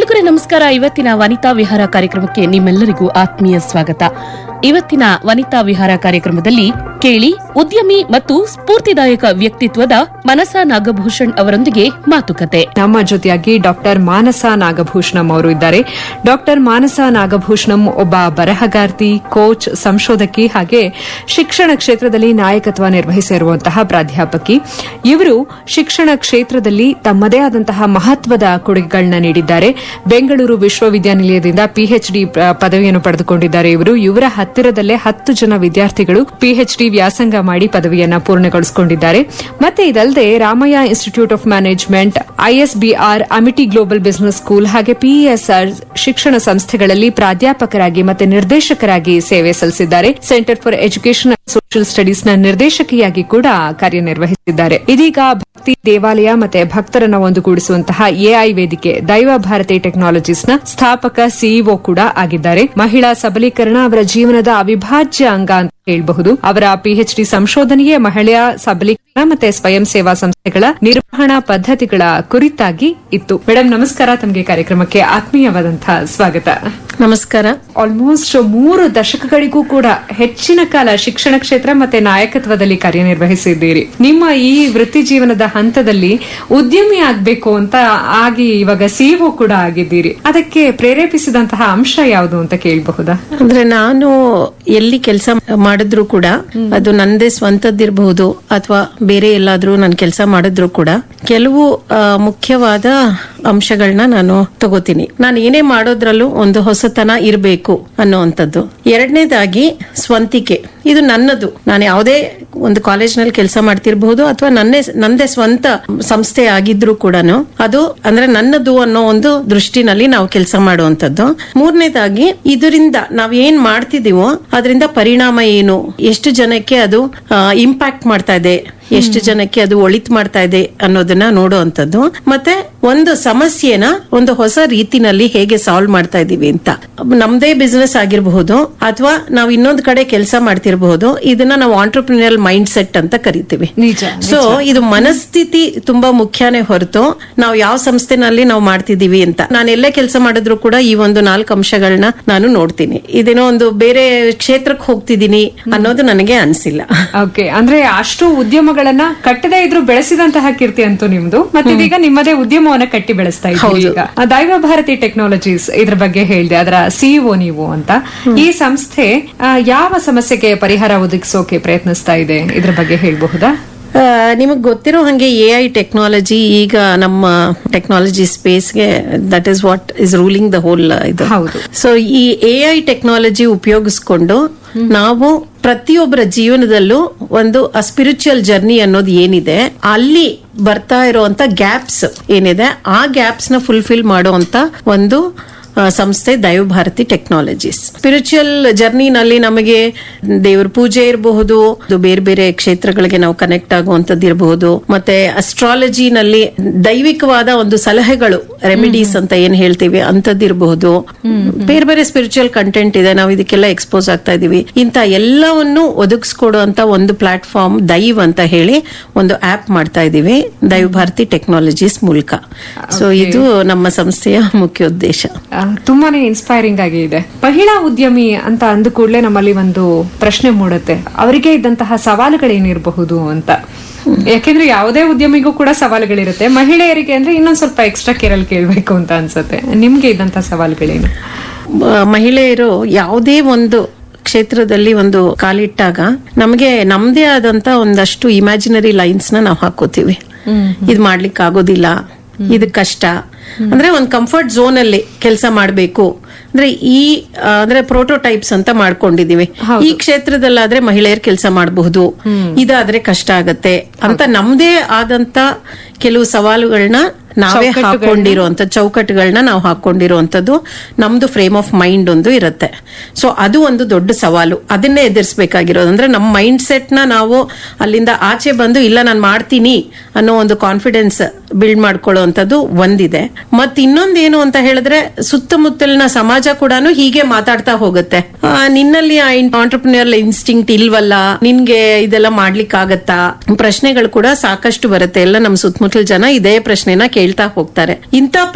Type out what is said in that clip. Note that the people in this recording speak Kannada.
ಕೇಳುಗರೆ ನಮಸ್ಕಾರ ಇವತ್ತಿನ ವನಿತಾ ವಿಹಾರ ಕಾರ್ಯಕ್ರಮಕ್ಕೆ ನಿಮ್ಮೆಲ್ಲರಿಗೂ ಆತ್ಮೀಯ ಸ್ವಾಗತ ಇವತ್ತಿನ ವನಿತಾ ವಿಹಾರ ಕಾರ್ಯಕ್ರಮದಲ್ಲಿ ಕೇಳಿ ಉದ್ಯಮಿ ಮತ್ತು ಸ್ಫೂರ್ತಿದಾಯಕ ವ್ಯಕ್ತಿತ್ವದ ಮನಸ ನಾಗಭೂಷಣ್ ಅವರೊಂದಿಗೆ ಮಾತುಕತೆ ನಮ್ಮ ಜೊತೆಯಾಗಿ ಡಾಕ್ಟರ್ ಮಾನಸ ನಾಗಭೂಷಣಂ ಅವರು ಇದ್ದಾರೆ ಡಾಕ್ಟರ್ ಮಾನಸ ನಾಗಭೂಷಣಂ ಒಬ್ಬ ಬರಹಗಾರ್ತಿ ಕೋಚ್ ಸಂಶೋಧಕಿ ಹಾಗೆ ಶಿಕ್ಷಣ ಕ್ಷೇತ್ರದಲ್ಲಿ ನಾಯಕತ್ವ ನಿರ್ವಹಿಸಿರುವಂತಹ ಪ್ರಾಧ್ಯಾಪಕಿ ಇವರು ಶಿಕ್ಷಣ ಕ್ಷೇತ್ರದಲ್ಲಿ ತಮ್ಮದೇ ಆದಂತಹ ಮಹತ್ವದ ಕೊಡುಗೆಗಳನ್ನ ನೀಡಿದ್ದಾರೆ ಬೆಂಗಳೂರು ವಿಶ್ವವಿದ್ಯಾನಿಲಯದಿಂದ ಪಿಎಚ್ಡಿ ಪದವಿಯನ್ನು ಪಡೆದುಕೊಂಡಿದ್ದಾರೆ ಇವರು ಇವರ ಹತ್ತಿರದಲ್ಲೇ ಹತ್ತು ಜನ ವಿದ್ಯಾರ್ಥಿಗಳು ಪಿಎಚ್ಡಿ ವ್ಯಾಸಂಗ ಮಾಡಿ ಪದವಿಯನ್ನ ಪೂರ್ಣಗೊಳಿಸಿಕೊಂಡಿದ್ದಾರೆ ಮತ್ತೆ ಇದಲ್ಲದೆ Ramaiah institute of management ISBR Amity global business school ಹಾಗೆ ಪಿಇಎಸ್ಆರ್ ಶಿಕ್ಷಣ ಸಂಸ್ಥೆಗಳಲ್ಲಿ ಪ್ರಾಧ್ಯಾಪಕರಾಗಿ ಮತ್ತೆ ನಿರ್ದೇಶಕರಾಗಿ ಸೇವೆ ಸಲ್ಲಿಸಿದ್ದಾರೆ centre for education social studies ನ ನಿರ್ದೇಶಕಿಯಾಗಿ ಕೂಡ ಕಾರ್ಯನಿರ್ವಹಿಸಿದ್ದಾರೆ ಇದೀಗ ಭಕ್ತಿ ದೇವಾಲಯ ಮತ್ತೆ ಭಕ್ತರನ್ನ ಒಂದುಗೂಡಿಸುವಂತಹ ಎಐ ವೇದಿಕೆ ದೈವ ಭಾರತಿ ಟೆಕ್ನಾಲಜೀಸ್ ನ ಸ್ಥಾಪಕ ಸಿಇಒ ಕೂಡ ಆಗಿದ್ದಾರೆ ಮಹಿಳಾ ಸಬಲೀಕರಣ ಅವರ ಜೀವನದ ಅವಿಭಾಜ್ಯ ಅಂಗ ಅಂತ ಹೇಳಬಹುದು ಅವರ ಪಿಎಚ್ಡಿ ಸಂಶೋಧನೆಯೇ ಮಹಿಳೆಯ ಸಬಲೀಕರಣ ಮತ್ತೆ ಸ್ವಯಂ ಸೇವಾ ಸಂಸ್ಥೆಗಳ ನಿರ್ವಹಣಾ ಪದ್ಧತಿಗಳ ಕುರಿತಾಗಿ ಇತ್ತು ಮೇಡಮ್ ನಮಸ್ಕಾರ ತಮಗೆ ಕಾರ್ಯಕ್ರಮಕ್ಕೆ ಆತ್ಮೀಯವಾದಂತಹ ಸ್ವಾಗತ ನಮಸ್ಕಾರ ಆಲ್ಮೋಸ್ಟ್ ಮೂರು ದಶಕಗಳಿಗೂ ಕೂಡ ಹೆಚ್ಚಿನ ಕಾಲ ಶಿಕ್ಷಣ ಕ್ಷೇತ್ರ ಮತ್ತೆ ನಾಯಕತ್ವದಲ್ಲಿ ಕಾರ್ಯನಿರ್ವಹಿಸಿದ್ದೀರಿ ನಿಮ್ಮ ಈ ವೃತ್ತಿ ಜೀವನದ ಹಂತದಲ್ಲಿ ಉದ್ಯಮಿ ಆಗ್ಬೇಕು ಅಂತ ಆಗಿ ಇವಾಗ ಸಿಇಒ ಕೂಡ ಆಗಿದ್ದೀರಿ ಅದಕ್ಕೆ ಪ್ರೇರೇಪಿಸಿದಂತಹ ಅಂಶ ಯಾವುದು ಅಂತ ಕೇಳಬಹುದಾ ಅಂದ್ರೆ ನಾನು ಎಲ್ಲಿ ಕೆಲಸ ಮಾಡಿದ್ರು ಕೂಡ ಅದು ನಂದೇ ಸ್ವಂತದ್ದಿರಬಹುದು ಅಥವಾ ಬೇರೆ ಎಲ್ಲಾದ್ರೂ ನಾನು ಕೆಲಸ ಮಾಡಿದ್ರು ಕೂಡ ಕೆಲವು ಆ, ಮುಖ್ಯವಾದ ಅಂಶಗಳನ್ನ ನಾನು ತಗೋತೀನಿ ನಾನು ಏನೇ ಮಾಡೋದ್ರಲ್ಲೂ ಒಂದು ಹೊಸತನ ಇರಬೇಕು ಅನ್ನೋವಂಥದ್ದು ಎರಡನೇದಾಗಿ ಸ್ವಂತಿಕೆ ಇದು ನನ್ನದು ನಾನು ಯಾವುದೇ ಒಂದು ಕಾಲೇಜ್ನಲ್ಲಿ ಕೆಲಸ ಮಾಡ್ತಿರ್ಬಹುದು ಅಥವಾ ನನ್ನೇ ನಂದೇ ಸ್ವಂತ ಸಂಸ್ಥೆ ಆಗಿದ್ರು ಕೂಡ ಅದು ಅಂದ್ರೆ ನನ್ನದು ಅನ್ನೋ ಒಂದು ದೃಷ್ಟಿನಲ್ಲಿ ನಾವು ಕೆಲಸ ಮಾಡುವಂತದ್ದು ಮೂರನೇದಾಗಿ ಇದರಿಂದ ನಾವ್ ಏನ್ ಮಾಡ್ತಿದೀವೋ ಅದರಿಂದ ಪರಿಣಾಮ ಏನು ಎಷ್ಟು ಜನಕ್ಕೆ ಅದು ಇಂಪ್ಯಾಕ್ಟ್ ಮಾಡ್ತಾ ಇದೆ ಎಷ್ಟು ಜನಕ್ಕೆ ಅದು ಒಳಿತ್ ಮಾಡ್ತಾ ಇದೆ ಅನ್ನೋದನ್ನ ನೋಡುವಂತದ್ದು ಮತ್ತೆ ಒಂದು ಸಮಸ್ಯೆನ ಒಂದು ಹೊಸ ರೀತಿನಲ್ಲಿ ಹೇಗೆ ಸಾಲ್ವ್ ಮಾಡ್ತಾ ಇದೀವಿ ಅಂತ ನಮ್ದೇ ಬಿಸ್ನೆಸ್ ಆಗಿರಬಹುದು ಅಥವಾ ನಾವು ಇನ್ನೊಂದ್ ಕಡೆ ಕೆಲಸ ಮಾಡ್ತಿರಬಹುದು ಇದನ್ನ ನಾವು ಆಂಟರ್ಪ್ರಿನಿಯಲ್ ಮೈಂಡ್ ಸೆಟ್ ಅಂತ ಕರಿತೀವಿ ನಿಜ, ಸೊ ಇದು ಮನಸ್ಥಿತಿ ತುಂಬಾ ಮುಖ್ಯನೇ ಹೊರತು ನಾವು ಯಾವ ಸಂಸ್ಥೆನಲ್ಲಿ ನಾವು ಮಾಡ್ತಿದೀವಿ ಅಂತ ನಾನು ಎಲ್ಲೇ ಕೆಲಸ ಮಾಡಿದ್ರು ಕೂಡ ಈ ಒಂದು ನಾಲ್ಕು ಅಂಶಗಳನ್ನ ನಾನು ನೋಡ್ತೀನಿ ಇದೇನೋ ಒಂದು ಬೇರೆ ಕ್ಷೇತ್ರಕ್ಕೆ ಹೋಗ್ತಿದ್ದೀನಿ ಅನ್ನೋದು ನನಗೆ ಅನ್ಸಿಲ್ಲ ಓಕೆ ಅಂದ್ರೆ ಅಷ್ಟು ಉದ್ಯಮಗಳನ್ನ ಕಟ್ಟದೇ ಇದ್ರು ಬೆಳೆಸಿದಂತಹ ಕೀರ್ತಿ ಅಂತೂ ನಿಮ್ದು ಮತ್ತೆ ಇದೀಗ ನಿಮ್ಮದೇ ಉದ್ಯಮವನ್ನ ಕಟ್ಟಿ ಬೆಳೆಸ್ತಾ ಇದ್ದೀರಿ ಈಗ ಆ, ದೈವ ಭಾರತಿ ಟೆಕ್ನಾಲಜೀಸ್ ಇದ್ರ ಬಗ್ಗೆ ಹೇಳಿದೆ ಅದರ ಸಿಇಒ ನೀವು ಅಂತ ಈ ಸಂಸ್ಥೆ ಆ, ಯಾವ ಸಮಸ್ಯೆಗೆ ಪರಿಹಾರ ಒದಗಿಸೋಕೆ ಪ್ರಯತ್ನಿಸ್ತಾ ಇದೆ ಇದ್ರ ಬಗ್ಗೆ ಹೇಳಬಹುದಾ ನಿಮಗೆ ಗೊತ್ತಿರೋ ಹಂಗೆ ಎ ಐ ಟೆಕ್ನಾಲಜಿ ಈಗ ನಮ್ಮ ಟೆಕ್ನಾಲಜಿ ಸ್ಪೇಸ್ಗೆ that is what is ruling the whole ಇದು ಹೌದು. ಸೊ ಈ ಎ ಐ ಟೆಕ್ನಾಲಜಿ ಉಪಯೋಗಿಸ್ಕೊಂಡು ನಾವು ಪ್ರತಿಯೊಬ್ಬರ ಜೀವನದಲ್ಲೂ ಒಂದು ಸ್ಪಿರಿಚುವಲ್ ಜರ್ನಿ ಅನ್ನೋದು ಏನಿದೆ ಅಲ್ಲಿ ಬರ್ತಾ ಇರುವಂತ ಗ್ಯಾಪ್ಸ್ ಏನಿದೆ ಆ ಗ್ಯಾಪ್ಸ್ ನ ಫುಲ್ಫಿಲ್ ಮಾಡುವಂತ ಒಂದು ಆ, ಸಂಸ್ಥೆ ದೈವಭಾರತಿ ಟೆಕ್ನಾಲಜೀಸ್ ಸ್ಪಿರಿಚುವಲ್ ಜರ್ನಿನಲ್ಲಿ ನಮಗೆ ದೇವ್ರ ಪೂಜೆ ಇರಬಹುದು ಅದು ಬೇರೆ ಬೇರೆ ಕ್ಷೇತ್ರಗಳಿಗೆ ನಾವು ಕನೆಕ್ಟ್ ಆಗುವಂತದ್ದು ಇರಬಹುದು ಮತ್ತೆ ಅಸ್ಟ್ರಾಲಜಿನಲ್ಲಿ ದೈವಿಕವಾದ ಒಂದು ಸಲಹೆಗಳು ರೆಮಿಡೀಸ್ ಅಂತ ಏನ್ ಹೇಳ್ತೀವಿ ಅಂತದಿರಬಹುದು ಬೇರೆ ಬೇರೆ ಸ್ಪಿರಿಚುವಲ್ ಕಂಟೆಂಟ್ ಇದೆ ನಾವು ಇದಕ್ಕೆಲ್ಲ ಎಕ್ಸ್ಪೋಸ್ ಆಗ್ತಾ ಇದೀವಿ ಇಂತ ಎಲ್ಲವನ್ನು ಒದಗಿಸ್ಕೊಡುವಂತ ಒಂದು ಪ್ಲಾಟ್ಫಾರ್ಮ್ ದೈವ್ ಅಂತ ಹೇಳಿ ಒಂದು ಆಪ್ ಮಾಡ್ತಾ ಇದೀವಿ ದೈವ್ ಭಾರತಿ ಟೆಕ್ನಾಲಜೀಸ್ ಮೂಲಕ ಸೊ ಇದು ನಮ್ಮ ಸಂಸ್ಥೆಯ ಮುಖ್ಯ ಉದ್ದೇಶ ಆ, ತುಂಬಾನೇ ಇನ್ಸ್ಪೈರಿಂಗ್ ಆಗಿ ಇದೆ ಮಹಿಳಾ ಉದ್ಯಮಿ ಅಂತ ಅಂದ ಕೂಡಲೇ ನಮ್ಮಲ್ಲಿ ಒಂದು ಪ್ರಶ್ನೆ ಮೂಡುತ್ತೆ ಅವರಿಗೆ ಇದ್ದಂತಹ ಸವಾಲುಗಳೇನಿರಬಹುದು ಅಂತ ಯಾಕೆಂದ್ರೆ ಯಾವುದೇ ಉದ್ಯಮಿಗೂ ಕೂಡ ಸವಾಲುಗಳಿರುತ್ತೆ ಮಹಿಳೆಯರಿಗೆ ಅಂದ್ರೆ ಇನ್ನೊಂದ್ ಸ್ವಲ್ಪ ಎಕ್ಸ್ಟ್ರಾ ಕೇರಲ್ ಕೇಳ್ಬೇಕು ಅಂತ ಅನ್ಸುತ್ತೆ ನಿಮ್ಗೆ ಇದ್ದಂತಹ ಸವಾಲುಗಳೇನು ಮ- ಮಹಿಳೆಯರು ಯಾವುದೇ ಒಂದು ಕ್ಷೇತ್ರದಲ್ಲಿ ಒಂದು ಕಾಲಿಟ್ಟಾಗ ನಮಗೆ ನಮ್ದೇ ಆದಂತ ಒಂದಷ್ಟು ಇಮ್ಯಾಜಿನರಿ ಲೈನ್ಸ್ ನ ನಾವು ಹಾಕೋತೀವಿ ಇದು ಮಾಡ್ಲಿಕ್ಕೆ ಆಗೋದಿಲ್ಲ ಇದು ಕಷ್ಟ ಅಂದ್ರೆ ಒಂದು ಕಂಫರ್ಟ್ ಝೋನ್ ಅಲ್ಲಿ ಕೆಲಸ ಮಾಡಬೇಕು ಅಂದ್ರೆ ಈ ಆ, ಅಂದ್ರೆ ಪ್ರೋಟೋಟೈಪ್ಸ್ ಅಂತ ಮಾಡ್ಕೊಂಡಿದೀವಿ ಈ ಕ್ಷೇತ್ರದಲ್ಲಾದ್ರೆ ಮಹಿಳೆಯರು ಕೆಲಸ ಮಾಡಬಹುದು ಇದಾದ್ರೆ ಕಷ್ಟ ಆಗತ್ತೆ ಅಂತ ನಮ್ದೇ ಆದಂತ ಕೆಲವು ಸವಾಲುಗಳನ್ನ ನಾವೇ ಹಾಕೊಂಡಿರುವಂತ ಚೌಕಟ್ಟುಗಳನ್ನ ನಾವು ಹಾಕೊಂಡಿರುವಂತದ್ದು ನಮ್ದು ಫ್ರೇಮ್ ಆಫ್ ಮೈಂಡ್ ಒಂದು ಇರುತ್ತೆ ಸೊ ಅದು ಒಂದು ದೊಡ್ಡ ಸವಾಲು ಅದನ್ನೇ ಎದುರಿಸಬೇಕಾಗಿರೋದು ಅಂದ್ರೆ ನಮ್ಮ ಮೈಂಡ್ ಸೆಟ್ ನ ನಾವು ಅಲ್ಲಿಂದ ಆಚೆ ಬಂದು ಇಲ್ಲ ನಾನು ಮಾಡ್ತೀನಿ ಅನ್ನೋ ಒಂದು ಕಾನ್ಫಿಡೆನ್ಸ್ ಬಿಲ್ಡ್ ಮಾಡ್ಕೊಳ್ಳುವಂಥದ್ದು ಒಂದಿದೆ ಮತ್ ಇನ್ನೊಂದೇನು ಅಂತ ಹೇಳಿದ್ರೆ ಸುತ್ತಮುತ್ತಲಿನ ಸಮಾಜ ಕೂಡ ಹೀಗೆ ಮಾತಾಡ್ತಾ ಹೋಗುತ್ತೆ ಆ, ನಿನ್ನಲ್ಲಿ ಆ ಆಂಟರ್ಪ್ರಿನಿಯರ್ ಇನ್ಸ್ಟಿಂಕ್ಟ್ ಇಲ್ವಲ್ಲ ನಿನ್ಗೆ ಇದೆಲ್ಲ ಮಾಡ್ಲಿಕ್ಕೆ ಆಗತ್ತಾ ಪ್ರಶ್ನೆಗಳು ಕೂಡ ಸಾಕಷ್ಟು ಬರುತ್ತೆ ಎಲ್ಲ ನಮ್ಮ ಸುತ್ತಮುತ್ತಲ ಜನ ಇದೇ ಪ್ರಶ್ನೆನ ಕೇಳ್ತಾ ಹೋಗ್ತಾರೆ ಇಂಥ